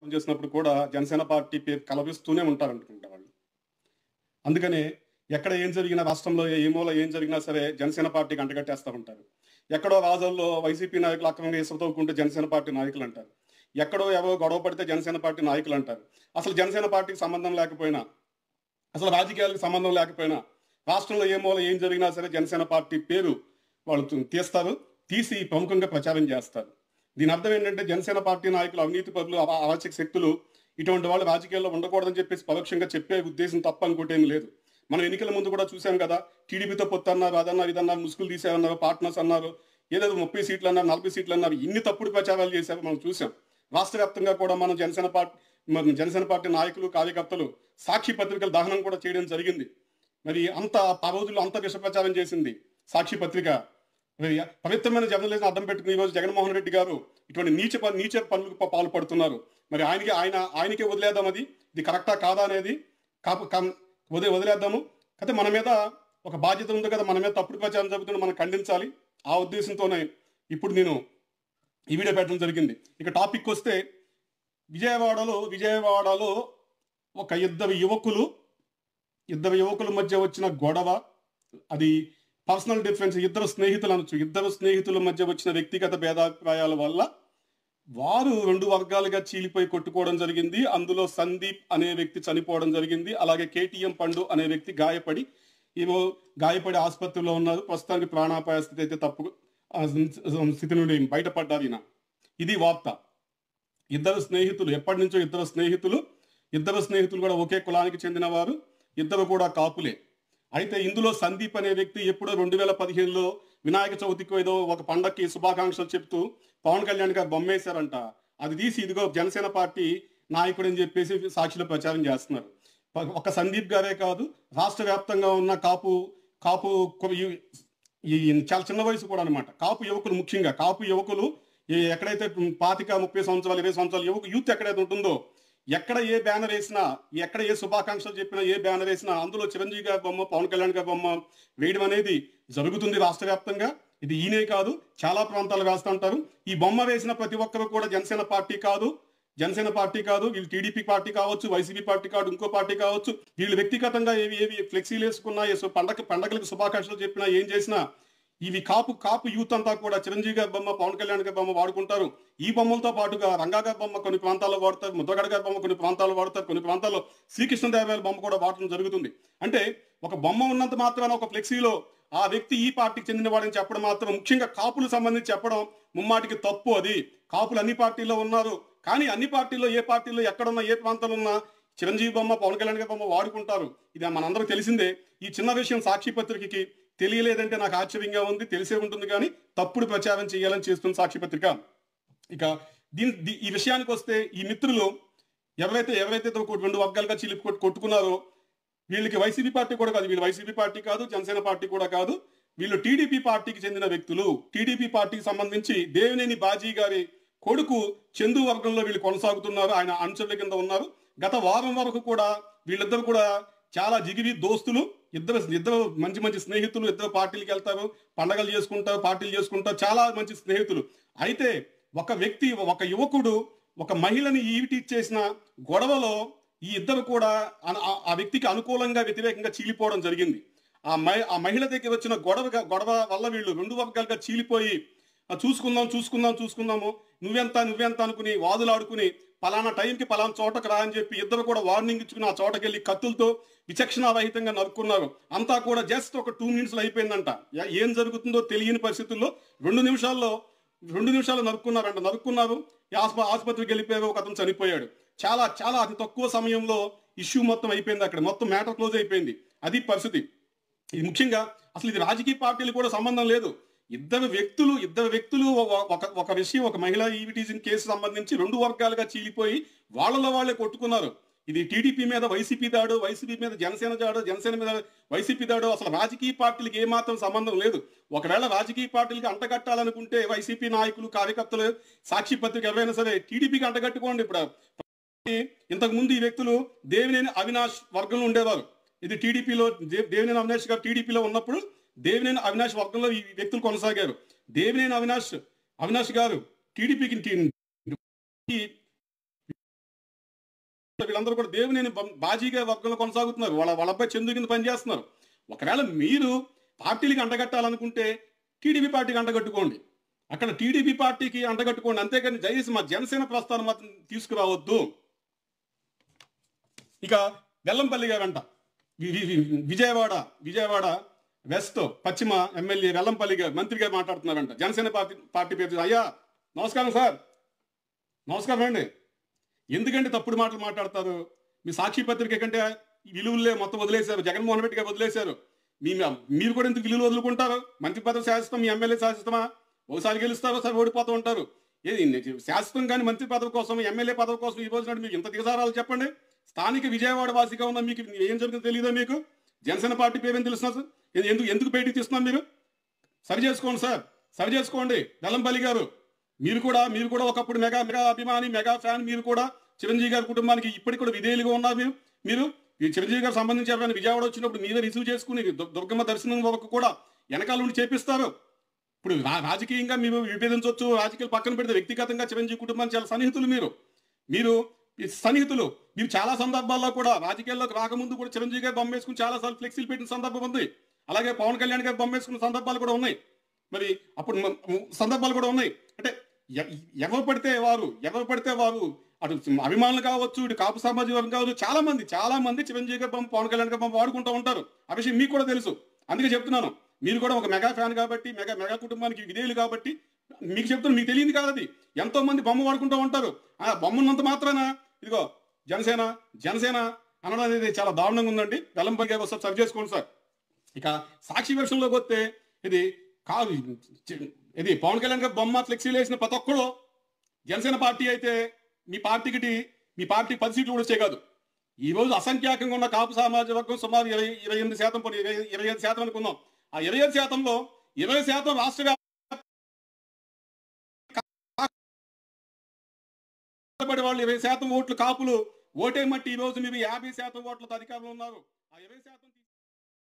చేసినప్పుడు కూడా జనసేన పార్టీ పేరు కలపిస్తూనే ఉంటారనుకుంటా వాళ్ళు అందుకనే ఎక్కడ ఏం జరిగినా రాష్ట్రంలో ఏ మూల ఏం జరిగినా సరే జనసేన పార్టీకి అంటగట్టేస్తూ ఉంటారు ఎక్కడో రాజుల్లో వైసీపీ నాయకులు అక్రమంగా ఇసుక తవ్వుకుంటే జనసేన పార్టీ నాయకులు అంటారు ఎక్కడో ఎవరో గొడవ పడితే జనసేన పార్టీ నాయకులు అంటారు అసలు జనసేన పార్టీకి సంబంధం లేకపోయినా అసలు రాజకీయాలకు సంబంధం లేకపోయినా రాష్ట్రంలో ఏ మూల ఏం జరిగినా సరే జనసేన పార్టీ పేరు వాళ్ళు తీ- తీస్తారు తీసి ప్రముఖంగా ప్రచారం చేస్తారు దీని అర్థం ఏంటంటే జనసేన పార్టీ నాయకులు అవినీతి పరులు అవ- అరాచక శక్తులు ఇటువంటి వాళ్ళు రాజకీయాల్లో ఉండకూడదని చెప్పేసి పరోక్షంగా చెప్పే ఉద్దేశం తప్ప ఇంకోటి ఏం లేదు మనం ఎన్నికల ముందు కూడా చూసాం కదా టీడీపీతో పొత్తు అన్నారు అదన్నారు ఇదన్నారు ముసుగులు తీసేయన్నారు పార్ట్నర్స్ అన్నారు ఏదేదో ముప్పై సీట్లు అన్నారు నలభై సీట్లు అన్నారు ఇన్ని తప్పుడు ప్రచారాలు చేశారు మనం చూసాం రాష్ట్ర వ్యాప్తంగా కూడా మనం జనసేన పార్టీ మన జనసేన పార్టీ నాయకులు కార్యకర్తలు సాక్షి పత్రికల దహనం కూడా చేయడం జరిగింది మరి అంత ఆ రోజుల్లో అంత విష ప్రచారం చేసింది సాక్షి పత్రిక మరి పవిత్రమైన జర్నలిజం అడ్డం పెట్టుకుని ఈరోజు జగన్మోహన్ రెడ్డి గారు ఇటువంటి నీచ ప- నీచ పనులకు ప- పాల్పడుతున్నారు మరి ఆయనకి ఆయన ఆయనకే వదిలేద్దాం అది ఇది కరెక్టా కాదా అనేది కాపు కం- వదిలే వదిలేద్దాము అయితే మన మీద ఒక బాధ్యత ఉంది కదా మన మీద తప్పుడు ప్రచారం జరుగుతుంటే మనం ఖండించాలి ఆ ఉద్దేశంతోనే ఇప్పుడు నేను ఈ వీడియో పెట్టడం జరిగింది ఇక టాపిక్ వస్తే విజయవాడలో విజయవాడలో ఒక ఇద్దరు యువకులు ఇద్దరు యువకుల మధ్య వచ్చిన గొడవ అది పర్సనల్ డిఫరెన్స్ ఇద్దరు స్నేహితులు అనొచ్చు ఇద్దరు స్నేహితుల మధ్య వచ్చిన వ్యక్తిగత భేదాభిప్రాయాల వల్ల వారు రెండు వర్గాలుగా చీలిపోయి కొట్టుకోవడం జరిగింది అందులో సందీప్ అనే వ్యక్తి చనిపోవడం జరిగింది అలాగే కేటీఎం పండు అనే వ్యక్తి గాయపడి ఏవో గాయపడి ఆసుపత్రిలో ఉన్నారు ప్రస్తుతానికి ప్రాణాపాయ స్థితి అయితే తప్పు ఆ స్థితి నుండి బయటపడ్డారు ఈయన ఇది వార్త ఇద్దరు స్నేహితులు ఎప్పటి నుంచో ఇద్దరు స్నేహితులు ఇద్దరు స్నేహితులు కూడా ఒకే కులానికి చెందిన వారు ఇద్దరు కూడా కాపులే అయితే ఇందులో సందీప్ అనే వ్యక్తి ఎప్పుడో రెండు వేల పదిహేనులో వినాయక చవితికి ఏదో ఒక పండక్కి శుభాకాంక్షలు చెప్తూ పవన్ కళ్యాణ్ గారు బొమ్మేశారంట అది తీసి ఇదిగో జనసేన పార్టీ నాయకుడు అని చెప్పేసి సాక్షిలో ప్రచారం చేస్తున్నారు ప- ఒక సందీప్ గారే కాదు రాష్ట్ర వ్యాప్తంగా ఉన్న కాపు కాపు కొ- ఈ- ఈ చాలా చిన్న వయసు కూడా అనమాట కాపు యువకులు ముఖ్యంగా కాపు యువకులు ఈ ఎక్కడైతే పాతిక ముప్పై సంవత్సరాలు ఇరవై సంవత్సరాలు యువకు యూత్ ఎక్కడైతే ఉంటుందో ఎక్కడ ఏ బ్యానర్ వేసినా ఎక్కడ ఏ శుభాకాంక్షలు చెప్పినా ఏ బ్యానర్ వేసినా అందులో చిరంజీవి గారి బొమ్మ పవన్ కళ్యాణ్ గారి బొమ్మ వేయడం అనేది జరుగుతుంది రాష్ట్ర వ్యాప్తంగా ఇది ఈయనే కాదు చాలా ప్రాంతాలు వేస్తూ ఉంటారు ఈ బొమ్మ వేసిన ప్రతి ఒక్కరు కూడా జనసేన పార్టీ కాదు జనసేన పార్టీ కాదు వీళ్ళు టీడీపీ పార్టీ కావచ్చు వైసీపీ పార్టీ కాదు ఇంకో పార్టీ కావచ్చు వీళ్ళు వ్యక్తిగతంగా ఏవి ఏవి ఫ్లెక్సీలు వేసుకున్నా ఏ సు- పండగ పండగలకు శుభాకాంక్షలు చెప్పినా ఏం చేసినా ఇవి కాపు కాపు యూత్ అంతా కూడా చిరంజీవి గారి బొమ్మ పవన్ కళ్యాణ్ గారి బొమ్మ వాడుకుంటారు ఈ బొమ్మలతో పాటుగా రంగా గారి బొమ్మ కొన్ని ప్రాంతాల్లో వాడతారు ముద్రగడ గారి బొమ్మ కొన్ని ప్రాంతాల్లో వాడతారు కొన్ని ప్రాంతాల్లో శ్రీకృష్ణదేవరాయల బొమ్మ కూడా వాడటం జరుగుతుంది అంటే ఒక బొమ్మ ఉన్నంత మాత్రాన ఒక ఫ్లెక్సీలో ఆ వ్యక్తి ఈ పార్టీకి చెందిన వాడని చెప్పడం మాత్రం ముఖ్యంగా కాపులకు సంబంధించి చెప్పడం ముమ్మాటికి తప్పు అది కాపులు అన్ని పార్టీల్లో ఉన్నారు కానీ అన్ని పార్టీల్లో ఏ పార్టీలో ఎక్కడున్నా ఏ ప్రాంతంలో ఉన్నా చిరంజీవి బొమ్మ పవన్ కళ్యాణ్ గారి బొమ్మ వాడుకుంటారు ఇది మనందరూ తెలిసిందే ఈ చిన్న విషయం సాక్షి పత్రికకి తెలియలేదంటే నాకు ఆశ్చర్యంగా ఉంది తెలిసే ఉంటుంది కానీ తప్పుడు ప్రచారం చేయాలని చేస్తుంది సాక్షి పత్రిక ఇక దీని దీ- ఈ విషయానికి వస్తే ఈ మిత్రులు ఎవరైతే ఎవరైతే ఒక రెండు వర్గాలుగా చిలిపి కొట్టు- కొట్టుకున్నారో వీళ్ళకి వైసీపీ పార్టీ కూడా కాదు వీళ్ళు వైసీపీ పార్టీ కాదు జనసేన పార్టీ కూడా కాదు వీళ్ళు టీడీపీ పార్టీకి చెందిన వ్యక్తులు టీడీపీ పార్టీకి సంబంధించి దేవినేని బాజీ గారి కొడుకు చందు వర్గంలో వీళ్ళు కొనసాగుతున్నారు ఆయన అంచెల కింద ఉన్నారు గత వారం వరకు కూడా వీళ్ళిద్దరు కూడా చాలా జిగిరి దోస్తులు ఇద్దరు ఇద్దరు మంచి మంచి స్నేహితులు ఇద్దరు పార్టీలకు వెళ్తారు పండగలు చేసుకుంటారు పార్టీలు చేసుకుంటారు చాలా మంచి స్నేహితులు అయితే ఒక వ్యక్తి ఒక యువకుడు ఒక మహిళని ఈవిటి చేసిన గొడవలో ఈ ఇద్దరు కూడా అన- ఆ- ఆ వ్యక్తికి అనుకూలంగా వ్యతిరేకంగా చీలిపోవడం జరిగింది ఆ మహి ఆ మహిళ దగ్గర వచ్చిన గొడవ గొడవ వల్ల వీళ్ళు రెండు వర్గాలుగా చీలిపోయి "ఆ, చూసుకుందాం చూసుకుందాం చూసుకుందాము నువ్వెంత నువ్వెంత అనుకుని వాదులాడుకుని పలానా టైంకి పలానా చోటకు రా అని చెప్పి ఇద్దరు కూడా వార్నింగ్ ఇచ్చుకుని ఆ చోటకి వెళ్ళి కత్తులతో విచక్షణారహితంగా నరుక్కున్నారు అంతా కూడా జస్ట్ ఒక టూ మినిట్స్ లో అయిపోయిందంట యా- ఏం జరుగుతుందో తెలియని పరిస్థితుల్లో రెండు నిమిషాల్లో రెండు నిమిషాలు నరుక్కున్నారంట నరుక్కున్నారు ఈ ఆస్ప ఆసుపత్రికి వెళ్ళిపోయారు ఒక అతను చనిపోయాడు చాలా చాలా అతి తక్కువ సమయంలో ఇష్యూ మొత్తం అయిపోయింది అక్కడ మొత్తం మ్యాటర్ క్లోజ్ అయిపోయింది అది పరిస్థితి ఇది ముఖ్యంగా అసలు ఇది రాజకీయ పార్టీలు కూడా సంబంధం లేదు ఇద్దరు వ్యక్తులు ఇద్దరు వ్యక్తులు ఒక- ఒక ఒక విషయం ఒక మహిళా ఈవిటీజింగ్ కేసు సంబంధించి రెండు వర్గాలుగా చీలిపోయి వాళ్ళలో వాళ్ళే కొట్టుకున్నారు ఇది టీడీపీ మీద వైసీపీ దాడు వైసీపీ మీద జనసేన దాడు జనసేన మీద వైసీపీ దాడు అసలు రాజకీయ పార్టీలకి ఏమాత్రం సంబంధం లేదు ఒకవేళ రాజకీయ పార్టీలకి అంటగట్టాలనుకుంటే వైసీపీ నాయకులు కార్యకర్తలు సాక్షి పత్రిక ఎవరైనా సరే టీడీపీకి అంటగట్టుకోండి ఇప్పుడు ఇంతకు ముందు ఈ వ్యక్తులు దేవినేని అవినాష్ వర్గంలో ఉండేవారు ఇది టీడీపీలో దేవినేని అవినాష్ గారు టీడీపీలో ఉన్నప్పుడు దేవినేని అవినాష్ వర్గంలో ఈ వ్యక్తులు కొనసాగారు దేవినేని అవినాష్ అవినాష్ గారు టీడీపీకి వీళ్ళందరూ కూడా దేవుని బాజీగా వర్గంలో కొనసాగుతున్నారు వాళ్ళ వాళ్ళపై చందు కింద పనిచేస్తున్నారు ఒకవేళ మీరు పార్టీలకి అంటగట్టాలనుకుంటే టీడీపీ పార్టీకి అంటగట్టుకోండి అక్కడ టీడీపీ పార్టీకి అంటగట్టుకోండి అంతేకాని దయచేసి మా జనసేన ప్రస్థానం మాత్రం తీసుకురావద్దు ఇక వెల్లంపల్లి గారంట వి- వి- వి- విజయవాడ విజయవాడ వెస్ట్ పశ్చిమ ఎమ్మెల్యే వెల్లంపల్లి గారు మంత్రిగా మాట్లాడుతున్నారంట జనసేన పార్టీ పార్టీ పేరు అయ్యా నమస్కారం సార్ నమస్కారం అండి ఎందుకంటే తప్పుడు మాటలు మాట్లాడతారు మీ సాక్షి పత్రిక కంటే ఈ విలువలే మొత్తం వదిలేశారు జగన్మోహన్ రెడ్డి గారు వదిలేశారు మీ మీరు కూడా ఎందుకు విలువలు వదులుకుంటారు మంత్రి పదవి శాశ్వతం మీ ఎమ్మెల్యే శాశ్వతమా ఒకసారి గెలుస్తారు ఒకసారి ఓడిపోతూ ఉంటారు ఏది శాశ్వతం కానీ మంత్రి పదవి కోసం ఎమ్మెల్యే పదవి కోసం ఈ రోజు నాడు మీకు ఇంత దిగజారాలు చెప్పండి స్థానిక విజయవాడ వాసిగా ఉన్న మీకు ఏం జరుగుతుందో తెలియదా మీకు జనసేన పార్టీ పేరేం తెలుస్తున్నా సార్ ఇది ఎందుకు ఎందుకు బయటికి తీస్తున్నారు మీరు సరి చేసుకోండి సార్ సరి చేసుకోండి వెల్లంపల్లి గారు మీరు కూడా మీరు కూడా ఒకప్పుడు మెగా మెగా అభిమాని మెగా ఫ్యాన్ మీరు కూడా చిరంజీవి గారి కుటుంబానికి ఇప్పటికి కూడా విధేయులుగా ఉన్నారు మీరు మీరు ఈ చిరంజీవి గారు సంబంధించి ఎవరైనా విజయవాడ వచ్చినప్పుడు మీరే రిసీవ్ చేసుకుని దు- దుర్గమ్మ దర్శనం వరకు కూడా వెనకాల నుండి చేపిస్తారు ఇప్పుడు రా- రాజకీయంగా మీరు విభేదించవచ్చు రాజకీయాలు పక్కన పెడితే వ్యక్తిగతంగా చిరంజీవి కుటుంబానికి చాలా సన్నిహితులు మీరు మీరు ఈ సన్నిహితులు మీరు చాలా సందర్భాల్లో కూడా రాజకీయాల్లోకి రాకముందు కూడా చిరంజీవి గారు బొమ్మ వేసుకుని చాలా సార్లు ఫ్లెక్సీలు పెట్టిన సందర్భం ఉంది అలాగే పవన్ కళ్యాణ్ గారు బొమ్మ వేసుకున్న సందర్భాలు కూడా ఉన్నాయి మరి అప్పుడు మ- మ- సందర్భాలు కూడా ఉన్నాయి అంటే ఎ- ఎవరు పడితే వారు ఎవరు పడితే వారు అటు అభిమానులు కావచ్చు ఇటు కాపు సామాజిక వర్గం కావచ్చు చాలా మంది చాలా మంది చిరంజీవి గారి బొమ్మ పవన్ కళ్యాణ్ గారి బొమ్మ వాడుకుంటూ ఉంటారు ఆ విషయం మీకు కూడా తెలుసు అందుకే చెప్తున్నాను మీరు కూడా ఒక మెగా ఫ్యాన్ కాబట్టి మెగా మెగా కుటుంబానికి విధేయులు కాబట్టి మీకు చెప్తున్నాను మీకు తెలియదు కాదు అది ఎంతో మంది బొమ్మ వాడుకుంటూ ఉంటారు ఆ బొమ్మ ఉన్నంత మాత్రాన ఇదిగో జనసేన జనసేన అనడం అనేది చాలా దారుణంగా ఉందండి వెల్లంపల్లి గారు ఒకసారి సరి చేసుకోండి సార్ ఇక సాక్షి వెర్షన్లోకి వస్తే ఇది కాదు ఇది పవన్ కళ్యాణ్ గారు బొమ్మ ఫ్లెక్సీలు వేసిన ప్రతి ఒక్కడు జనసేన పార్టీ అయితే మీ పార్టీకి మీ పార్టీ పది సీట్లు కూడా వచ్చే కాదు ఈ రోజు అసంఖ్యాకంగా ఉన్న కాపు సామాజిక వర్గం సుమారు ఇరవై ఇరవై ఎనిమిది శాతం పోనీ ఇరవై ఇరవై ఐదు శాతం అనుకుందాం ఆ ఇరవై ఐదు శాతంలో ఇరవై శాతం రాష్ట్ర వ్యాప్తంగా వాళ్ళు ఇరవై శాతం ఓట్లు కాపులు ఓటేమట్టి ఈ రోజు మీరు యాభై శాతం ఓట్లతో అధికారంలో ఉన్నారు ఆ ఇరవై శాతం